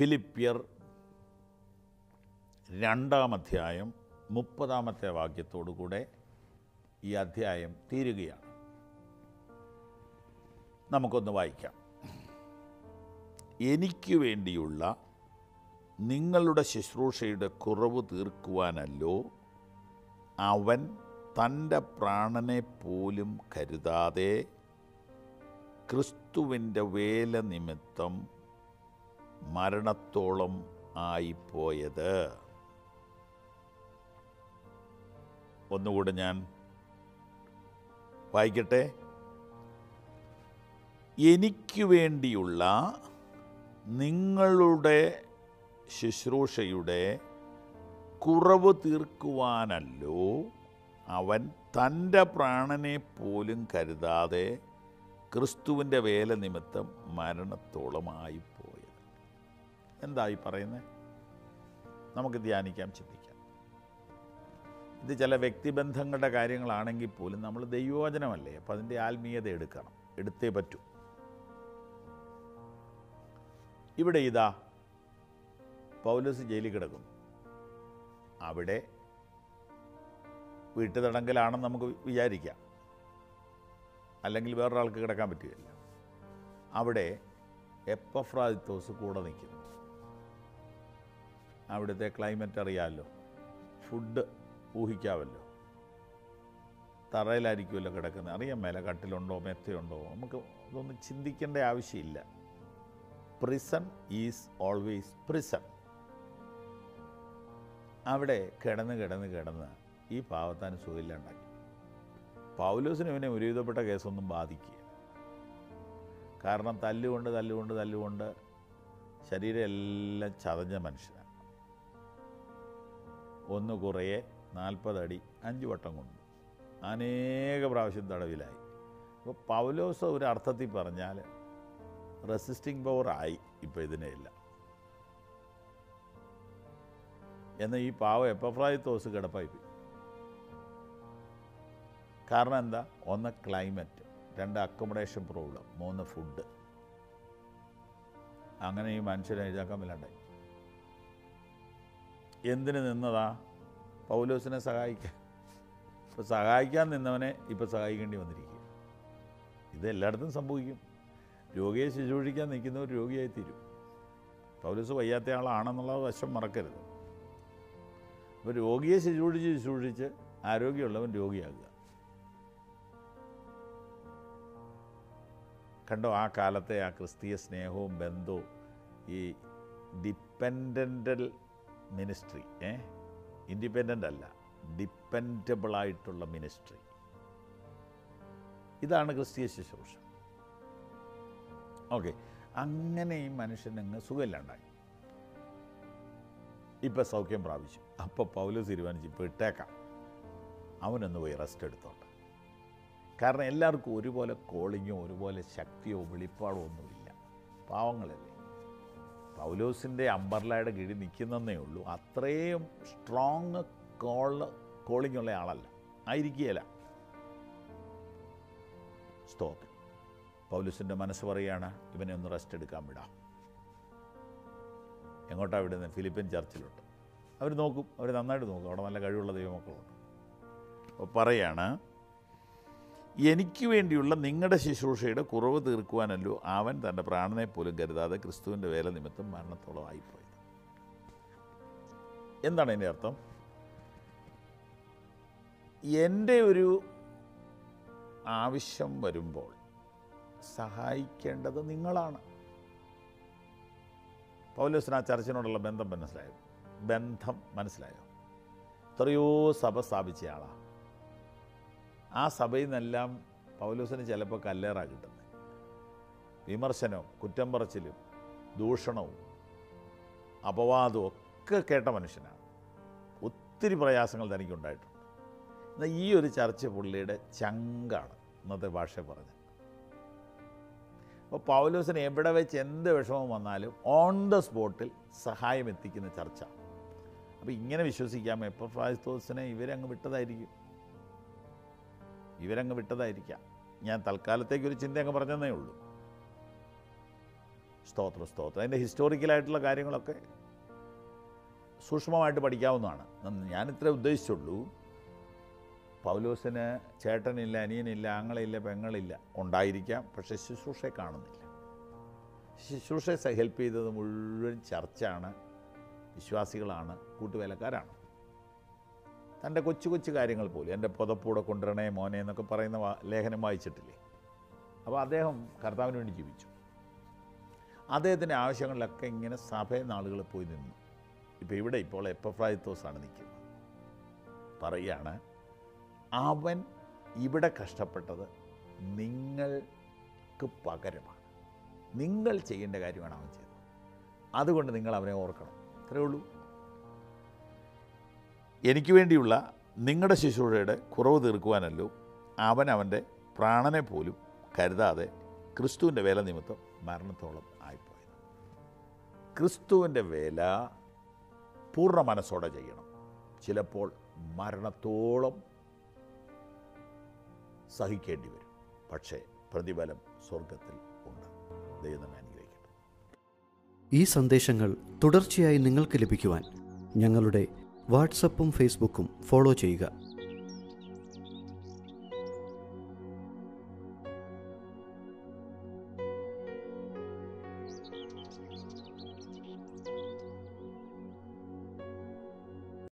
ഫിലിപ്പിയർ രണ്ടാം അധ്യായം മുപ്പതാമത്തെ വാക്യത്തോടു കൂടെ ഈ അധ്യായം തീരുകയാണ് നമുക്കൊന്ന് വായിക്കാം എനിക്ക് വേണ്ടിയുള്ള നിങ്ങളുടെ ശുശ്രൂഷയുടെ കുറവ് തീർക്കുവാനല്ലോ അവൻ തൻ്റെ പ്രാണനെ പോലും കരുതാതെ ക്രിസ്തുവിൻ്റെ വേല നിമിത്തം മരണത്തോളം ആയിപ്പോയത് ഒന്നുകൂടെ ഞാൻ വായിക്കട്ടെ എനിക്ക് വേണ്ടിയുള്ള നിങ്ങളുടെ ശുശ്രൂഷയുടെ കുറവ് തീർക്കുവാനല്ലോ അവൻ തൻ്റെ പ്രാണനെ പോലും കരുതാതെ ക്രിസ്തുവിൻ്റെ വേല നിമിത്തം മരണത്തോളമായിപ്പോയത് എന്തായി പറയുന്നത് നമുക്ക് ധ്യാനിക്കാം ചിന്തിക്കാം ഇത് ചില വ്യക്തിബന്ധങ്ങളുടെ കാര്യങ്ങളാണെങ്കിൽ പോലും നമ്മൾ ദൈവവചനമല്ലേ അപ്പം അതിൻ്റെ ആത്മീയത എടുക്കണം എടുത്തേ പറ്റൂ ഇവിടെ ഇതാ പൗലോസ് ജയിലിൽ കിടക്കുന്നു അവിടെ വീട്ടുതടങ്കലാണെന്ന് നമുക്ക് വിചാരിക്കാം അല്ലെങ്കിൽ വേറൊരാൾക്ക് കിടക്കാൻ പറ്റുകയില്ല അവിടെ എപ്പഫ്രാദിത്തോസ് കൂടെ നിൽക്കുന്നു അവിടുത്തെ ക്ലൈമറ്റ് അറിയാമല്ലോ ഫുഡ് ഊഹിക്കാമല്ലോ തറയിലായിരിക്കുമല്ലോ കിടക്കുന്നത് അറിയാൻ മേല കട്ടിലുണ്ടോ മെത്തയുണ്ടോ നമുക്ക് ഇതൊന്നും ചിന്തിക്കേണ്ട ആവശ്യമില്ല പ്രിസൺ ഈസ് ഓൾവേസ് പ്രിസൺ അവിടെ കിടന്ന് കിടന്ന് കിടന്ന് ഈ പാവത്താൻ സുഖമില്ലാണ്ടാക്കി പൗലോസിന് ഇവനെ ഒരുവിധപ്പെട്ട കേസൊന്നും ബാധിക്കുക കാരണം തല്ലുകൊണ്ട് തല്ലുകൊണ്ട് തല്ലുകൊണ്ട് ശരീരം എല്ലാം ചതഞ്ഞ മനുഷ്യനാണ് ഒന്ന് കുറയെ നാൽപ്പതടി അഞ്ച് വട്ടം കൊണ്ടു അനേക പ്രാവശ്യം തടവിലായി അപ്പോൾ പൗലോസ് ഒരു അർത്ഥത്തിൽ പറഞ്ഞാൽ റെസിസ്റ്റിംഗ് പവർ ആയി ഇപ്പോൾ ഇതിനെല്ലാം എന്നാൽ ഈ പാവം എപ്പഫ്രായിത്തോസ് കിടപ്പായി പോയി കാരണം എന്താ ഒന്ന് ക്ലൈമറ്റ് രണ്ട് അക്കോമഡേഷൻ പ്രോബ്ലം മൂന്ന് ഫുഡ് അങ്ങനെ ഈ മനുഷ്യനെ എഴുതാക്കാൻ മേലാണ്ടായി എന്തിന് നിന്നതാ പൗലോസിനെ സഹായിക്കാൻ ഇപ്പോൾ സഹായിക്കാൻ നിന്നവനെ ഇപ്പോൾ സഹായിക്കേണ്ടി വന്നിരിക്കുക ഇത് എല്ലായിടത്തും സംഭവിക്കും രോഗിയെ ശുശ്രൂഷിക്കാൻ നിൽക്കുന്നവർ രോഗിയായി തീരും പൗലോസ് വയ്യാത്ത ആളാണെന്നുള്ള വശം മറക്കരുത് അപ്പോൾ രോഗിയെ ശുശ്രൂഷിച്ച് ശുശ്രൂഷിച്ച് ആരോഗ്യമുള്ളവൻ രോഗിയാകുക കണ്ടോ ആ കാലത്തെ ആ ക്രിസ്തീയ സ്നേഹവും ബന്ധവും ഈ ഡിപ്പെൻഡൻ്റൽ മിനിസ്ട്രി ഏ ഇൻഡിപെൻഡൻ്റ് അല്ല ഡിപ്പെൻഡബിൾ ആയിട്ടുള്ള മിനിസ്ട്രി ഇതാണ് ക്രിസ്തീയ ശുശ്രൂഷ ഓക്കെ അങ്ങനെ ഈ മനുഷ്യനങ്ങ് സുഖമില്ലാണ്ടായി ഇപ്പം സൗഖ്യം പ്രാപിച്ചു അപ്പോൾ പൗലോസ് തീരുമാനിച്ചു ഇപ്പോൾ ഇട്ടേക്കാം അവനൊന്ന് പോയി റെസ്റ്റ് എടുത്തോട്ടെ കാരണം എല്ലാവർക്കും ഒരുപോലെ കോളിങ്ങോ ഒരുപോലെ ശക്തിയോ വെളിപ്പാടോ ഒന്നുമില്ല പാവങ്ങളല്ലേ പൗലോസിൻ്റെ അമ്പർലയുടെ കീഴിൽ നിൽക്കുന്നതേ ഉള്ളൂ അത്രയും സ്ട്രോങ് കോൾ കോളിംഗ് ഉള്ള ആളല്ല ആയിരിക്കുകയില്ല സ്തോത്രം പൗലുസിൻ്റെ മനസ്സ് പറയുകയാണ് ഇവനെ ഒന്ന് റെസ്റ്റ് എടുക്കാൻ വിടാം എങ്ങോട്ടാണ് വിടുന്നത് ഫിലിപ്പിൻ ചർച്ചിലോട്ട് അവർ നോക്കും അവർ നന്നായിട്ട് നോക്കും അവിടെ നല്ല കഴിവുള്ള ദൈവമക്കളുണ്ട് അപ്പോൾ പറയാണ് എനിക്ക് വേണ്ടിയുള്ള നിങ്ങളുടെ ശുശ്രൂഷയുടെ കുറവ് തീർക്കുവാനല്ലോ അവൻ തൻ്റെ പ്രാണനെ പോലും കരുതാതെ ക്രിസ്തുവിൻ്റെ വേല നിമിത്തം മരണത്തോളം ആയിപ്പോയത് എന്താണ് എൻ്റെ അർത്ഥം എൻ്റെ ഒരു ആവശ്യം വരുമ്പോൾ സഹായിക്കേണ്ടത് നിങ്ങളാണ് പൗലോസിന് ആ ചർച്ചിനോടുള്ള ബന്ധം മനസ്സിലായോ ബന്ധം മനസ്സിലായോ എത്രയോ സഭ സ്ഥാപിച്ച ആളാണ് ആ സഭയിൽ നിന്നെല്ലാം പൗലോസിന് ചിലപ്പോൾ കല്ലേറാ കിട്ടുന്നത് വിമർശനവും കുറ്റം പറച്ചിലും ദൂഷണവും അപവാദവും ഒക്കെ കേട്ട മനുഷ്യനാണ് ഒത്തിരി പ്രയാസങ്ങൾ തനിക്കുണ്ടായിട്ടുണ്ട് എന്നാൽ ഈ ഒരു ചർച്ച പുള്ളിയുടെ ചങ്കാണ് ഇന്നത്തെ ഭാഷ പറഞ്ഞത് അപ്പോൾ പൗലോസിന് എവിടെ വെച്ച് എന്ത് വിഷമം വന്നാലും ഓൺ ദ സ്പോട്ടിൽ സഹായം എത്തിക്കുന്ന ചർച്ച അപ്പോൾ ഇങ്ങനെ വിശ്വസിക്കാം എപ്പോൾ ഫാസ്തോസിനെ ഇവരങ്ങ് വിട്ടതായിരിക്കും ഇവരങ്ങ് വിട്ടതായിരിക്കാം ഞാൻ തൽക്കാലത്തേക്ക് ഒരു ചിന്ത അങ്ങ് പറഞ്ഞതേ ഉള്ളൂ സ്തോത്രം സ്തോത്രം അതിൻ്റെ ഹിസ്റ്റോറിക്കലായിട്ടുള്ള കാര്യങ്ങളൊക്കെ സൂക്ഷ്മമായിട്ട് പഠിക്കാവുന്നതാണ് ന- ഞാനിത്ര ഉദ്ദേശിച്ചുള്ളൂ പൗലോസിന് ചേട്ടനില്ല അനിയനില്ല ആങ്ങളില്ല പെങ്ങളില്ല ഉണ്ടായിരിക്കാം പക്ഷേ ശുശ്രൂഷയെ കാണുന്നില്ല ശുശ്രൂഷയെ ഹെൽപ്പ് ചെയ്തത് മുഴുവൻ ചർച്ചാണ് വിശ്വാസികളാണ് കൂട്ടുവേലക്കാരാണ് തൻ്റെ കൊച്ചു കൊച്ചു കാര്യങ്ങൾ പോലും എൻ്റെ പുതപ്പൂടെ കൊണ്ടുവരണേ മോനെ എന്നൊക്കെ പറയുന്ന വാ- ലേഖനം വായിച്ചിട്ടില്ലേ അപ്പോൾ അദ്ദേഹം കർത്താവിന് വേണ്ടി ജീവിച്ചു അദ്ദേഹത്തിൻ്റെ ആവശ്യങ്ങളിലൊക്കെ ഇങ്ങനെ സഭയിൽ നാളുകൾ പോയി നിന്നു ഇപ്പോൾ ഇവിടെ ഇപ്പോൾ എപ്പഫ്രായിത്തോസാണ് നിൽക്കുന്നത് പറയുകയാണ് അവൻ ഇവിടെ കഷ്ടപ്പെട്ടത് നിങ്ങൾക്ക് പകരമാണ് നിങ്ങൾ ചെയ്യേണ്ട കാര്യമാണ് അവൻ ചെയ്തത് അതുകൊണ്ട് നിങ്ങൾ അവനെ ഓർക്കണം അത്രേ ഉള്ളൂ എനിക്ക് വേണ്ടിയുള്ള നിങ്ങളുടെ ശുശ്രൂഷയുടെ കുറവ് തീർക്കുവാനല്ലോ അവൻ അവൻ്റെ പ്രാണനെ പോലും കരുതാതെ ക്രിസ്തുവിൻ്റെ വേല നിമിത്തം മരണത്തോളം ആയിപ്പോയത് ക്രിസ്തുവിൻ്റെ വേല പൂർണ്ണ മനസ്സോടെ ചെയ്യണം ചിലപ്പോൾ മരണത്തോളം സഹിക്കേണ്ടി വരും പക്ഷേ പ്രതിഫലം സ്വർഗത്തിൽ ഉണ്ട് ദൈവം നമ്മെ അനുഗ്രഹിക്കട്ടെ ഈ സന്ദേശങ്ങൾ തുടർച്ചയായി നിങ്ങൾക്ക് ലഭിക്കുവാൻ ഞങ്ങളുടെ വാട്സപ്പും ഫേസ്ബുക്കും ഫോളോ ചെയ്യുക